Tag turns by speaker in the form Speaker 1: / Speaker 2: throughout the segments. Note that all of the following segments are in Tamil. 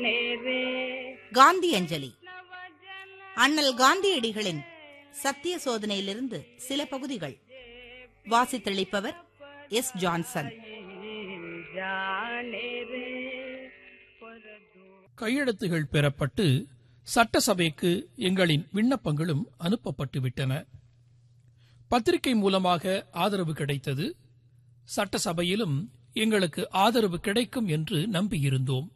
Speaker 1: காந்தி அஞ்சலி அண்ணல் காந்தியடிகளின் சத்திய சோதனையிலிருந்து சில பகுதிகள் வாசித்தளிப்பவர் எஸ் ஜான்சன்
Speaker 2: கையெழுத்துகள் பெறப்பட்டு சட்டசபைக்கு எங்களின் விண்ணப்பங்களும் அனுப்பப்பட்டு விட்டன பத்திரிகை மூலமாக ஆதரவு கிடைத்தது சட்டசபையிலும் எங்களுக்கு ஆதரவு கிடைக்கும் என்று நம்பியிருந்தோம்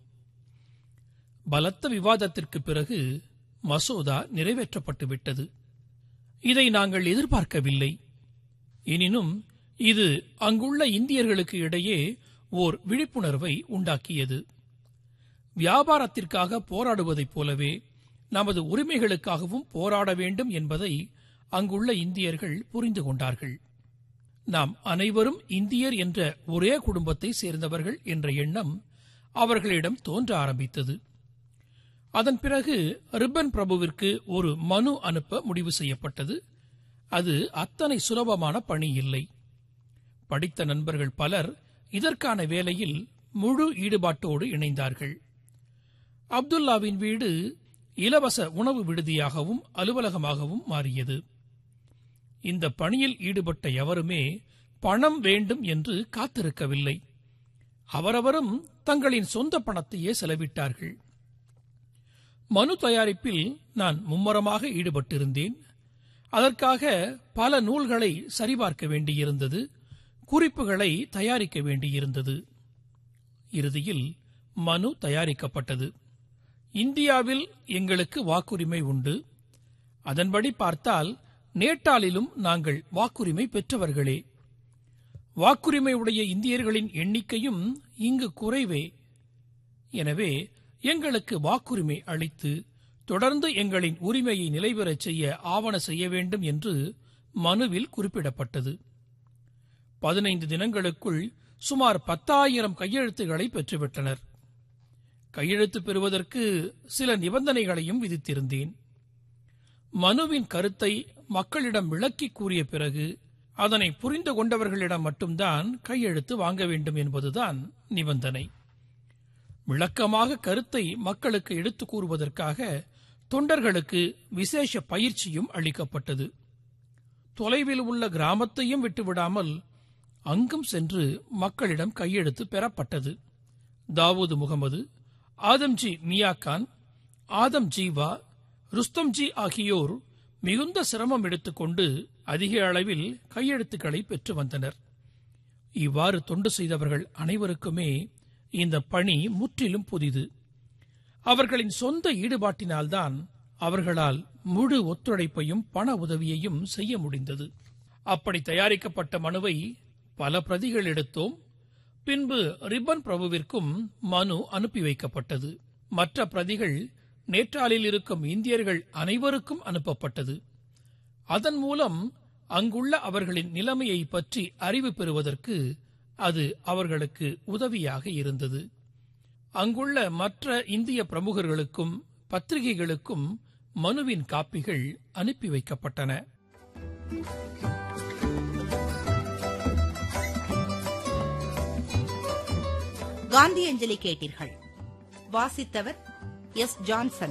Speaker 2: பலத்த விவாதத்திற்கு பிறகு மசோதா நிறைவேற்றப்பட்டு விட்டது இதை நாங்கள் எதிர்பார்க்கவில்லை எனினும் இது அங்குள்ள இந்தியர்களுக்கு இடையே ஓர் விழிப்புணர்வை உண்டாக்கியது வியாபாரத்திற்காக போராடுவதைப் போலவே நமது உரிமைகளுக்காகவும் போராட வேண்டும் என்பதை அங்குள்ள இந்தியர்கள் புரிந்து கொண்டார்கள் நாம் அனைவரும் இந்தியர் என்ற ஒரே குடும்பத்தை சேர்ந்தவர்கள் என்ற எண்ணம் அவர்களிடம் தோன்ற ஆரம்பித்தது அதன் பிறகு ரிப்பன் பிரபுவிற்கு ஒரு மனு அனுப்ப முடிவு செய்யப்பட்டது அது அத்தனை சுலபமான பணி இல்லை படித்த நண்பர்கள் பலர் இதற்கான வேலையில் முழு ஈடுபாட்டோடு இணைந்தார்கள் அப்துல்லாவின் வீடு இலவச உணவு விடுதியாகவும் அலுவலகமாகவும் மாறியது இந்த பணியில் ஈடுபட்ட எவருமே பணம் வேண்டும் என்று காத்திருக்கவில்லை அவரவரும் தங்களின் சொந்த பணத்தையே செலவிட்டார்கள் மனு தயாரிப்பில் நான் மும்மரமாக ஈடுபட்டிருந்தேன் அதற்காக பல நூல்களை சரிபார்க்க வேண்டியிருந்தது குறிப்புகளை தயாரிக்க வேண்டியிருந்தது இறுதியில் மனு தயாரிக்கப்பட்டது இந்தியாவில் எங்களுக்கு வாக்குரிமை உண்டு அதன்படி பார்த்தால் நேட்டாளிலும் நாங்கள் வாக்குரிமை பெற்றவர்களே வாக்குரிமை உடைய இந்தியர்களின் எண்ணிக்கையும் இங்கு குறைவே எனவே எங்களுக்கு வாக்குரிமை அளித்து தொடர்ந்து எங்களின் உரிமையை நிலைபெறச் செய்ய ஆவண செய்ய வேண்டும் என்று மனுவில் குறிப்பிடப்பட்டது பதினைந்து தினங்களுக்குள் சுமார் பத்தாயிரம் கையெழுத்துக்களை பெற்றுவிட்டனர் கையெழுத்து பெறுவதற்கு சில நிபந்தனைகளையும் விதித்திருந்தேன் மனுவின் கருத்தை மக்களிடம் விளக்கி கூறிய பிறகு அதனை புரிந்து கொண்டவர்களிடம் மட்டும்தான் கையெழுத்து வாங்க வேண்டும் என்பதுதான் நிபந்தனை விளக்கமாக கருத்தை மக்களுக்கு எடுத்துக் கூறுவதற்காக தொண்டர்களுக்கு விசேஷ பயிற்சியும் அளிக்கப்பட்டது தொலைவில் உள்ள கிராமத்தையும் விட்டுவிடாமல் அங்கும் சென்று மக்களிடம் கையெழுத்து பெறப்பட்டது தாவூது முகமது ஆதம்ஜி மியாகான் ஆதம் ஜீவா ருஸ்தம்ஜி ஆகியோர் மிகுந்த சிரமம் எடுத்துக்கொண்டு அதிக அளவில் கையெழுத்துக்களை பெற்று வந்தனர் இவ்வாறு தொண்டு செய்தவர்கள் அனைவருக்குமே இந்த பணி முற்றிலும் புதிது அவர்களின் சொந்த ஈடுபாட்டினால்தான் அவர்களால் முழு ஒத்துழைப்பையும் பண உதவியையும் செய்ய முடிந்தது அப்படி தயாரிக்கப்பட்ட மனுவை பல பிரதிகள் எடுத்தோம் பின்பு ரிப்பன் பிரபுவிற்கும் மனு அனுப்பி வைக்கப்பட்டது மற்ற பிரதிகள் நேற்றாலில் இருக்கும் இந்தியர்கள் அனைவருக்கும் அனுப்பப்பட்டது அதன் மூலம் அங்குள்ள அவர்களின் நிலைமையை பற்றி அறிவு பெறுவதற்கு அது அவர்களுக்கு உதவியாக இருந்தது அங்குள்ள மற்ற இந்திய பிரமுகர்களுக்கும் பத்திரிகைகளுக்கும் மனுவின் காப்பிகள் அனுப்பி வைக்கப்பட்டன
Speaker 1: காந்தி அஞ்சலி கேட்டீர்கள் வாசித்தவர் எஸ் ஜான்சன்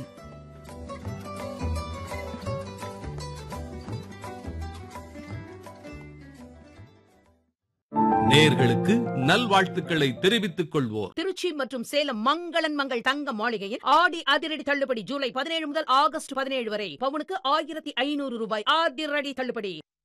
Speaker 3: நேர்களுக்கு நல்வாழ்த்துக்களை தெரிவித்துக் கொள்வோர்
Speaker 4: திருச்சி மற்றும் சேலம் மங்களன் மங்கள் தங்க மாளிகையில் ஆடி அதிரடி தள்ளுபடி ஜூலை பதினேழு முதல் ஆகஸ்ட் பதினேழு வரை பவுனுக்கு ஆயிரத்தி ஐநூறு ரூபாய் அதிரடி தள்ளுபடி